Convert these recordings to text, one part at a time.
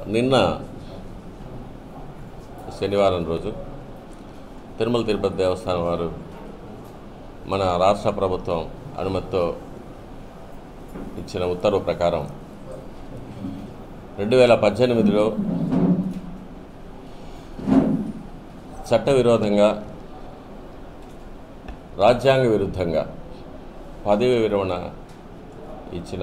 నిన్న శనివారం రోజు తిరుమల తిరుపతి దేవస్థానం వారు మన రాష్ట్ర ప్రభుత్వం అనుమతితో ఇచ్చిన ఉత్తర్వు ప్రకారం రెండు వేల పద్దెనిమిదిలో చట్టవిరోధంగా రాజ్యాంగ విరుద్ధంగా పదవి విరమణ ఇచ్చిన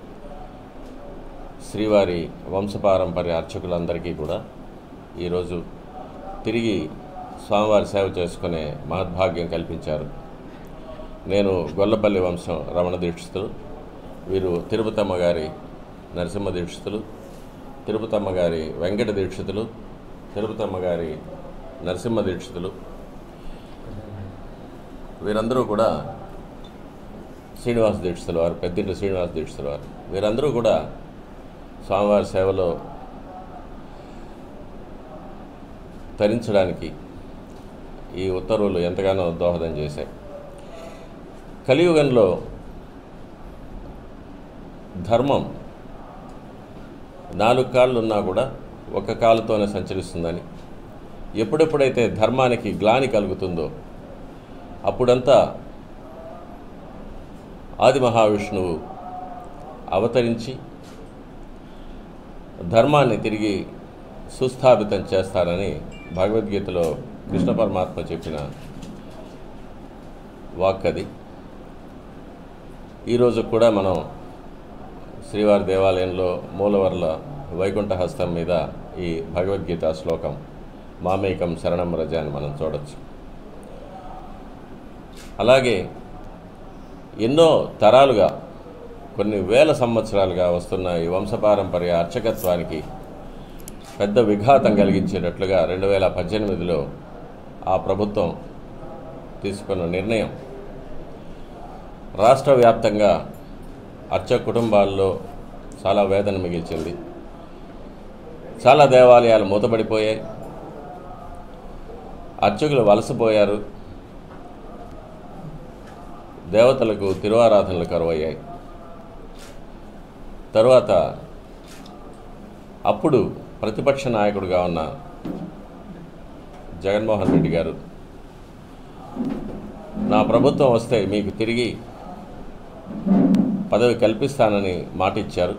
శ్రీవారి వంశపారంపర్య అర్చకులందరికీ కూడా ఈరోజు తిరిగి స్వామివారి సేవ చేసుకునే మహద్భాగ్యం కల్పించారు నేను గొల్లపల్లి వంశం రమణ దీక్షితులు వీరు తిరుపతమ్మ గారి నరసింహ దీక్షితులు తిరుపతమ్మ గారి వెంకట దీక్షితులు తిరుపతమ్మ గారి నరసింహ దీక్షితులు వీరందరూ కూడా శ్రీనివాస దీక్షితుల వారు పెద్దింటి శ్రీనివాస దీక్షితుల వారు వీరందరూ కూడా స్వామివారి సేవలో తరించడానికి ఈ ఉత్తర్వులు ఎంతగానో దోహదం చేశాయి కలియుగంలో ధర్మం నాలుగు కాళ్ళు ఉన్నా కూడా ఒక కాలుతోనే సంచరిస్తుందని ఎప్పుడెప్పుడైతే ధర్మానికి గ్లాని కలుగుతుందో అప్పుడంతా ఆది మహావిష్ణువు అవతరించి ధర్మాన్ని తిరిగి సుస్థాపితం చేస్తారని భగవద్గీతలో కృష్ణ పరమాత్మ చెప్పిన వాక్ అది ఈరోజు కూడా మనం శ్రీవారి దేవాలయంలో మూలవర్ల వైకుంఠ హస్తం మీద ఈ భగవద్గీత శ్లోకం మామేకం శరణం రజ అని మనం చూడొచ్చు అలాగే ఎన్నో తరాలుగా కొన్ని వేల సంవత్సరాలుగా వస్తున్న ఈ వంశపారంపర్య అర్చకత్వానికి పెద్ద విఘాతం కలిగించేటట్లుగా రెండు వేల పద్దెనిమిదిలో ఆ ప్రభుత్వం తీసుకున్న నిర్ణయం రాష్ట్ర వ్యాప్తంగా అర్చక కుటుంబాల్లో చాలా వేదన మిగిల్చింది చాలా దేవాలయాలు మూతపడిపోయాయి అర్చకులు వలసపోయారు దేవతలకు తిరువారాధనలు కరువయ్యాయి తరువాత అప్పుడు ప్రతిపక్ష నాయకుడిగా ఉన్న జగన్మోహన్ రెడ్డి గారు నా ప్రభుత్వం వస్తే మీకు తిరిగి పదవి కల్పిస్తానని మాట ఇచ్చారు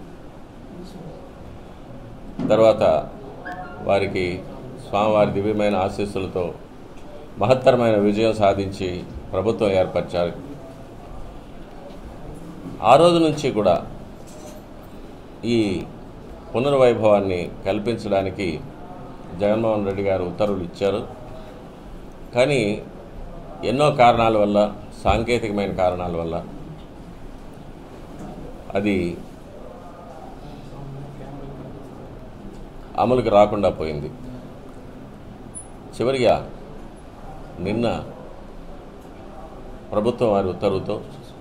తర్వాత వారికి స్వామివారి దివ్యమైన ఆశీస్సులతో మహత్తరమైన విజయం సాధించి ప్రభుత్వం ఏర్పరిచారు ఆ రోజు నుంచి కూడా ఈ పునర్వైభవాన్ని కల్పించడానికి జగన్మోహన్ రెడ్డి గారు ఉత్తర్వులు ఇచ్చారు కానీ ఎన్నో కారణాల వల్ల సాంకేతికమైన కారణాల వల్ల అది అమలుకి రాకుండా పోయింది చివరిగా నిన్న ప్రభుత్వం వారి ఉత్తర్వుతో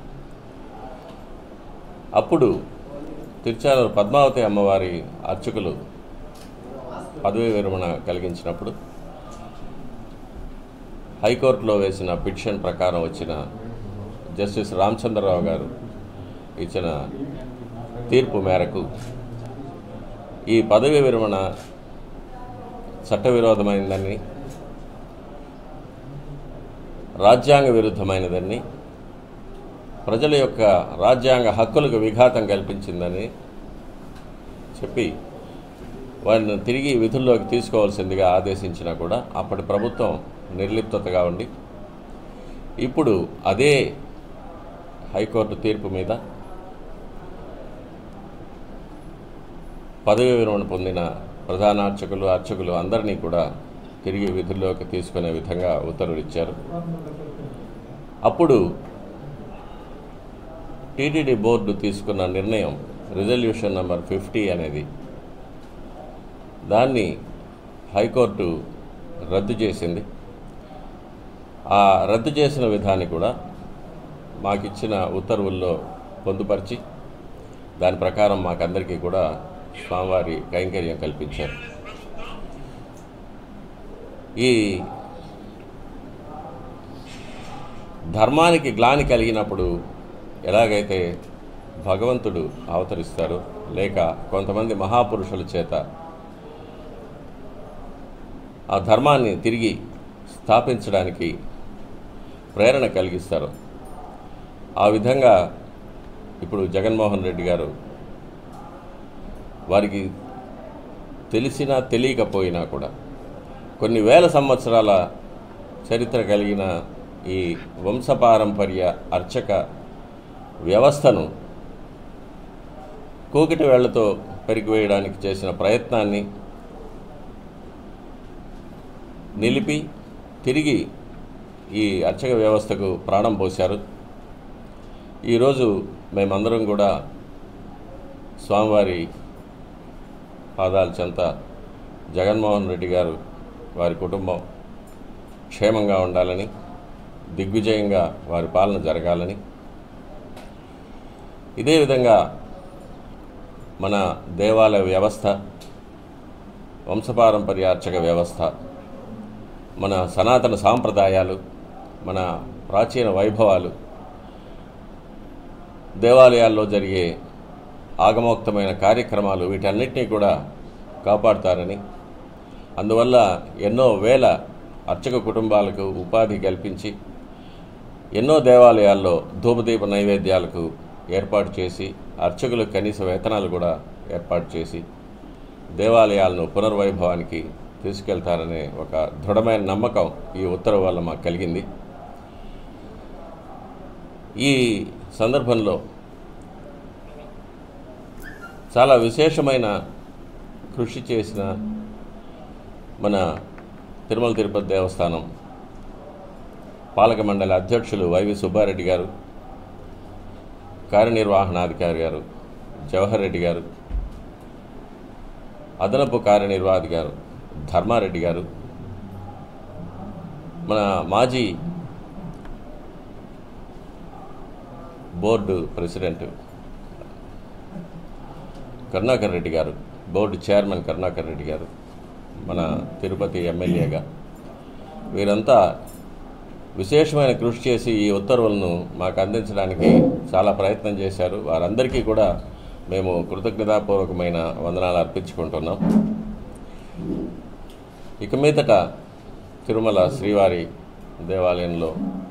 అప్పుడు తిరుచానూరు పద్మావతి అమ్మవారి అర్చకులు పదవీ విరమణ కలిగించినప్పుడు హైకోర్టులో వేసిన పిటిషన్ ప్రకారం వచ్చిన జస్టిస్ రామచంద్రరావు గారు ఇచ్చిన తీర్పు మేరకు ఈ పదవీ విరమణ చట్టవిరోధమైనదని రాజ్యాంగ విరుద్ధమైనదని ప్రజల యొక్క రాజ్యాంగ హక్కులకు విఘాతం కల్పించిందని చెప్పి వారిని తిరిగి విధుల్లోకి తీసుకోవాల్సిందిగా ఆదేశించినా కూడా అప్పటి ప్రభుత్వం నిర్లిప్తతగా ఉండి ఇప్పుడు అదే హైకోర్టు తీర్పు మీద పదవి విరమణ పొందిన ప్రధాన అర్చకులు అర్చకులు అందరినీ కూడా తిరిగి విధుల్లోకి తీసుకునే విధంగా ఉత్తర్వులు ఇచ్చారు అప్పుడు టీటీడీ బోర్డు తీసుకున్న నిర్ణయం రిజల్యూషన్ నెంబర్ ఫిఫ్టీ అనేది దాన్ని హైకోర్టు రద్దు చేసింది ఆ రద్దు చేసిన విధాన్ని కూడా మాకిచ్చిన ఉత్తర్వుల్లో పొందుపరిచి దాని ప్రకారం మాకందరికీ కూడా స్వామివారి కైంకర్యం కల్పించారు ఈ ధర్మానికి గ్లాని కలిగినప్పుడు ఎలాగైతే భగవంతుడు అవతరిస్తారో లేక కొంతమంది మహాపురుషుల చేత ఆ ధర్మాన్ని తిరిగి స్థాపించడానికి ప్రేరణ కలిగిస్తారు ఆ విధంగా ఇప్పుడు జగన్మోహన్ రెడ్డి గారు వారికి తెలిసినా తెలియకపోయినా కూడా కొన్ని వేల సంవత్సరాల చరిత్ర కలిగిన ఈ వంశపారంపర్య అర్చక వ్యవస్థను కూకిటి వేళ్లతో పెరిగివేయడానికి చేసిన ప్రయత్నాన్ని నిలిపి తిరిగి ఈ అర్చక వ్యవస్థకు ప్రాణం పోశారు ఈరోజు మేమందరం కూడా స్వామివారి పాదాల చెంత జగన్మోహన్ రెడ్డి గారు వారి కుటుంబం క్షేమంగా ఉండాలని దిగ్విజయంగా వారి పాలన జరగాలని ఇదే విధంగా మన దేవాలయ వ్యవస్థ వంశపారంపర్య అర్చక వ్యవస్థ మన సనాతన సాంప్రదాయాలు మన ప్రాచీన వైభవాలు దేవాలయాల్లో జరిగే ఆగమోక్తమైన కార్యక్రమాలు వీటన్నిటినీ కూడా కాపాడుతారని అందువల్ల ఎన్నో వేల అర్చక కుటుంబాలకు ఉపాధి కల్పించి ఎన్నో దేవాలయాల్లో ధూపదీప నైవేద్యాలకు ఏర్పాటు చేసి అర్చకులకు కనీస వేతనాలు కూడా ఏర్పాటు చేసి దేవాలయాలను పునర్వైభవానికి తీసుకెళ్తారనే ఒక దృఢమైన నమ్మకం ఈ ఉత్తర్వు వల్ల మాకు కలిగింది ఈ సందర్భంలో చాలా విశేషమైన కృషి చేసిన మన తిరుమల తిరుపతి దేవస్థానం పాలక మండలి అధ్యక్షులు వైవి సుబ్బారెడ్డి గారు కార్యనిర్వహణాధికారి గారు జవహర్ రెడ్డి గారు అదనపు కార్యనిర్వాహకారు ధర్మారెడ్డి గారు మన మాజీ బోర్డు ప్రెసిడెంట్ కరుణాకర్ రెడ్డి గారు బోర్డు చైర్మన్ కరుణాకర్ రెడ్డి గారు మన తిరుపతి ఎమ్మెల్యేగా వీరంతా విశేషమైన కృషి చేసి ఈ ఉత్తర్వులను మాకు అందించడానికి చాలా ప్రయత్నం చేశారు వారందరికీ కూడా మేము కృతజ్ఞతాపూర్వకమైన వందనాలు అర్పించుకుంటున్నాం ఇక మీదట తిరుమల శ్రీవారి దేవాలయంలో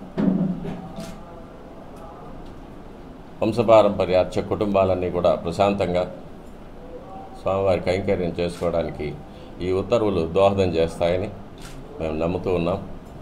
వంశపారంపర్య అర్చక కుటుంబాలన్నీ కూడా ప్రశాంతంగా స్వామివారి కైంకర్యం చేసుకోవడానికి ఈ ఉత్తర్వులు దోహదం చేస్తాయని మేము నమ్ముతూ ఉన్నాం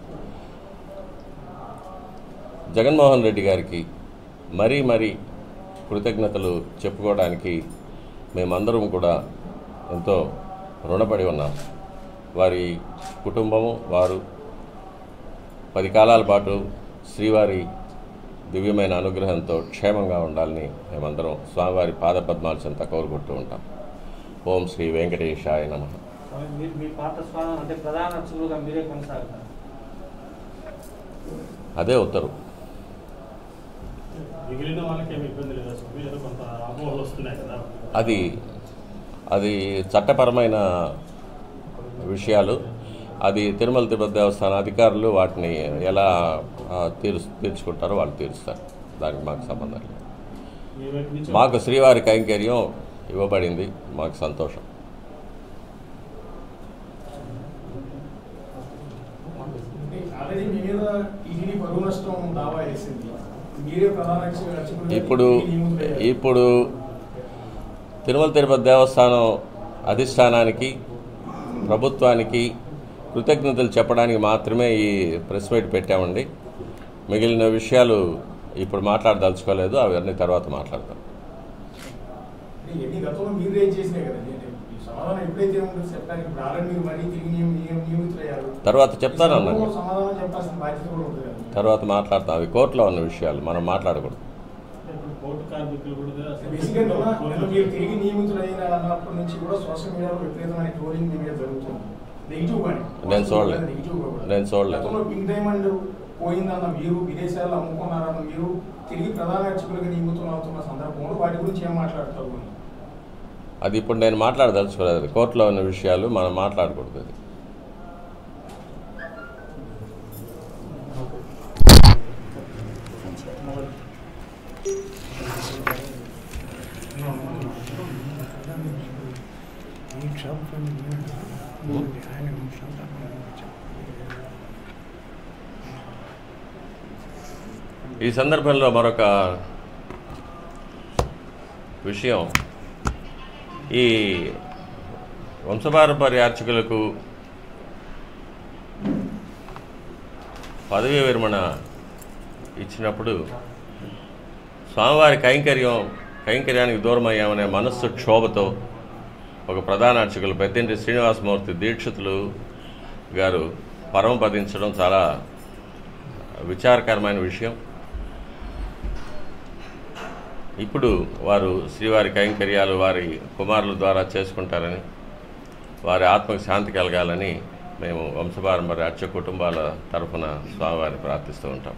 జగన్మోహన్ రెడ్డి గారికి మరీ మరీ కృతజ్ఞతలు చెప్పుకోవడానికి మేమందరం కూడా ఎంతో రుణపడి ఉన్నాం వారి కుటుంబము వారు పది కాలాల పాటు శ్రీవారి దివ్యమైన అనుగ్రహంతో క్షేమంగా ఉండాలని మేమందరం స్వామివారి పాదపద్మాల చెంత కోరుకుంటూ ఉంటాం ఓం శ్రీ వెంకటేశాయ నమ స్వామి, మీరు మీ పాత స్వామి అంటే ప్రధాన అర్చకులుగా మీరే కొనసాగుతారు అదే ఉత్తర్వు మిగిలిన వాళ్ళకి ఏమి ఇబ్బంది లేదా స్వామి ఏదో కొంత అపోహలు వస్తున్నాయి కదా అది అది చట్టపరమైన విషయాలు అది తిరుమల తిరుపతి దేవస్థాన అధికారులు వాటిని ఎలా ఆ, తీరు తీర్చుకుంటారో వాళ్ళు తీరుస్తారు దానికి మాకు సంబంధం లేదు మీ వైపు నుంచి మాకు శ్రీవారి కైంకర్యం ఇవ్వబడింది మాకు సంతోషం ఆల్రెడీ మీ మీద టీటీడీ పరువు నష్టం దావా వేసింది మీరే ప్రధాన అర్చకులు- అర్చకులుగా ఇప్పుడు టీటీడీ నియమితులయ్యారు. ఇప్పుడు తిరుమల తిరుపతి దేవస్థానం అధిష్టానానికి ప్రభుత్వానికి కృతజ్ఞతలు చెప్పడానికి మాత్రమే ఈ ప్రెస్ మీట్ పెట్టామండి మిగిలిన విషయాలు ఇప్పుడు మాట్లాడదలుచుకోలేదు అవన్నీ తర్వాత మాట్లాడతాం అంటే ఎన్ని గతంలో మీరు రేజ్ చేసినాయి కదా నేను ఈ సమాధానం ఎప్పుడైతే ఉంటుందో చెప్పడానికి ఇప్పుడు ఆల్రెడీ మీరు మరీ తిరిగి నియమ- నియమ- నియమితులయ్యారు తర్వాత చెప్తానన్నాను ఈ సమాధానం చెప్పాల్సిన బాధ్యత కూడా ఉంటుంది కదా తర్వాత మాట్లాడతాం అవి కోర్టులో ఉన్న విషయాలు మనం మాట్లాడకూడదు ఇప్పుడు కోర్టు కార్మికులు కూడా అసలు బేసిక్గా నిన్న- కోర్టు- నిన్న మీరు తిరిగి నియమితులైన అన్నప్పటి నుంచి కూడా సోషల్ మీడియాలో విపరీతమైన ట్రోలింగ్ మీ మీద జరుగుతుంది నెగిటివ్ గానే నేను చూడలేదు. నెగిటివ్ గా కూడా. నేను చూడలేదు. గతంలో పింక్ డైమండ్ పోయిందన్న మీరు విదేశాల్లో అమ్ముకున్నారన్న మీరు తిరిగి ప్రధాన అర్చకులుగా నియమితులవుతున్న సందర్భంలో వాటి గురించి ఏం మాట్లాడతారు అని అది ఇప్పుడు నేను మాట్లాడదలుచుకోలేదు అది కోర్టులో ఉన్న విషయాలు మనం మాట్లాడకూడదు అది ఈ షాప్ ఆయన సందర్భంగా ఈ సందర్భంలో మరొక విషయం ఈ వంశపారంపర్య అర్చకులకు పదవీ విరమణ ఇచ్చినప్పుడు స్వామివారి కైంకర్యం కైంకర్యానికి దూరం అయ్యామనే మనస్సు క్షోభతో ఒక ప్రధాన అర్చకులు పెద్దింటి శ్రీనివాసమూర్తి దీక్షితులు గారు పరమపదించడం చాలా విచారకరమైన విషయం ఇప్పుడు వారు శ్రీవారి కైంకర్యాలు వారి కుమారుల ద్వారా చేసుకుంటారని వారి ఆత్మకు శాంతి కలగాలని మేము వంశపారంపర్య అర్చ కుటుంబాల తరఫున స్వామివారిని ప్రార్థిస్తూ ఉంటాం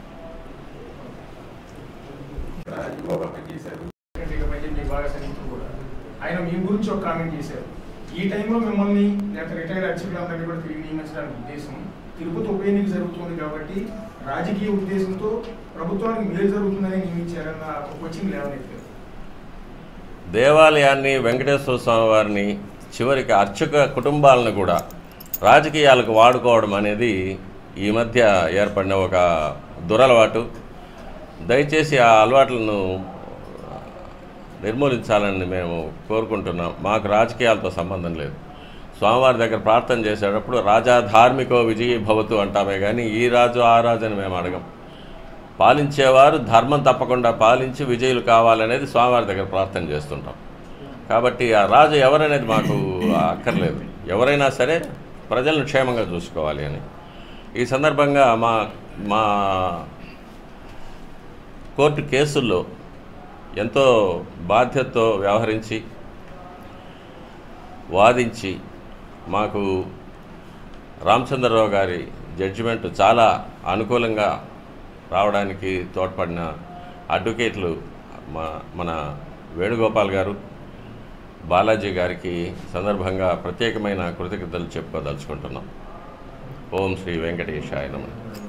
ఇంకొక పని చేశారు సెక్రటరీగా పనిచేసి మీకు బాగా సన్నిహితులు కూడా ఆయన మీ గురించి ఒక కామెంట్ చేశారు ఈ టైంలో మిమ్మల్ని లేకపోతే రిటైర్డ్ అర్చకులందరినీ కూడా తిరిగి నియమించడానికి ఉద్దేశం తిరుపతి ఉప ఎన్నిక జరుగుతుంది కాబట్టి రాజకీయ ఉద్దేశంతో ప్రభుత్వానికి మేలు జరుగుతుందని నియమించారన్న ఒక క్వశ్చన్ లేవనెత్తారు దేవాలయాన్ని వెంకటేశ్వర స్వామి వారిని చివరికి అర్చక కుటుంబాలను కూడా రాజకీయాలకు వాడుకోవడం అనేది ఈ మధ్య ఏర్పడిన ఒక దురలవాటు దయచేసి ఆ అలవాట్లను నిర్మూలించాలని మేము కోరుకుంటున్నాం మాకు రాజకీయాలతో సంబంధం లేదు స్వామివారి దగ్గర ప్రార్థన చేసేటప్పుడు రాజా ధార్మికో విజయీ భవతు అంటామే కానీ ఈ రాజు ఆ రాజు అని మేము అడగం పాలించేవారు ధర్మం తప్పకుండా పాలించి విజయులు కావాలనేది స్వామివారి దగ్గర ప్రార్థన చేస్తుంటాం కాబట్టి ఆ రాజు ఎవరనేది మాకు అక్కర్లేదు ఎవరైనా సరే ప్రజలను క్షేమంగా చూసుకోవాలి అని ఈ సందర్భంగా మా మా కోర్టు కేసుల్లో ఎంతో బాధ్యతతో వ్యవహరించి వాదించి మాకు రామచంద్రరావు గారి జడ్జిమెంట్ చాలా అనుకూలంగా రావడానికి తోడ్పడిన అడ్వకేట్లు మా మన వేణుగోపాల్ గారు బాలాజీ గారికి సందర్భంగా ప్రత్యేకమైన కృతజ్ఞతలు చెప్పుకోదలుచుకుంటున్నాం ఓం శ్రీ వెంకటేశాయ నమః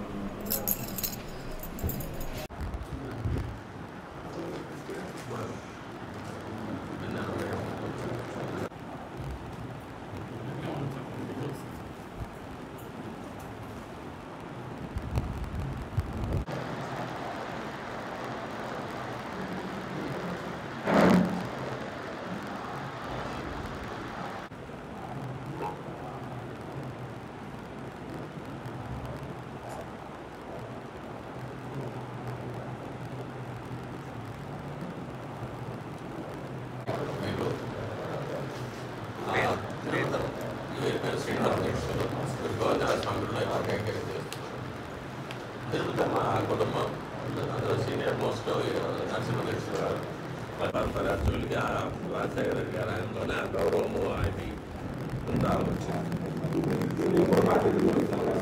కుటుంబం అందరూ సీనియర్ మోస్ట్ నరసింహేశ్వరరావు రాజశేఖర గారు ఆయనలోనే ఆ గౌరవము ఆయన ఉండాలి వచ్చింది